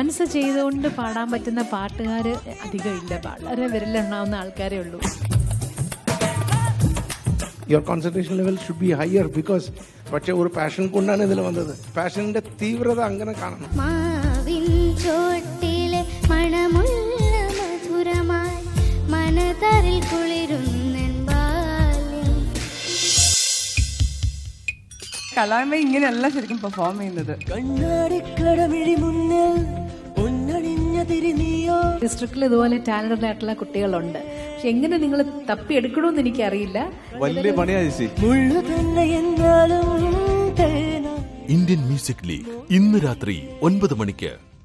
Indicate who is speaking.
Speaker 1: dance ചെയ്തുകൊണ്ട് പാടാൻ പറ്റുന്ന പാട്ടുകാർ അധികം ഇല്ല വളരെ വിരലെണ്ണാവുന്ന ആൾക്കാരേ ഉള്ളൂ
Speaker 2: your concentration level should be higher because പക്ഷെ ഒരു പാഷൻ കൊണ്ടാണ് ഇതിൽ വന്നത് പാഷന്റെ തീവ്രത അങ്ങനെ കാണണം
Speaker 3: മാവിൻ ചോട്ടിലെ മണമുള്ള മധുരമായി മനതറിൽ കുളിരുന്നൻ ബാല്യം
Speaker 4: കലാമ ഇങ്ങനെയല്ല ശരിക്കും പെർഫോം ചെയ്യുന്നത്
Speaker 5: കണ്ണാടിക്കടമിഴി മുന്നിൽ പൊന്നണിഞ്ഞ തിരിനീയോ
Speaker 1: ഡിസ്ട്രിക്റ്റിൽ ഇതുപോലെ ടാലന്റഡ് ആയിട്ടുള്ള കുട്ടികളുണ്ട് പക്ഷെ എങ്ങനെ നിങ്ങൾ തപ്പിയെടുക്കണമെന്ന് എനിക്കറിയില്ല
Speaker 6: വലിയ പണിയാ ചേച്ചി
Speaker 5: മുള്ളു തന്നെ എന്നാലും തേന
Speaker 7: ഇന്ത്യൻ മ്യൂസിക് ലീഗ് ഇന്ന് രാത്രി ഒൻപത് മണിക്ക്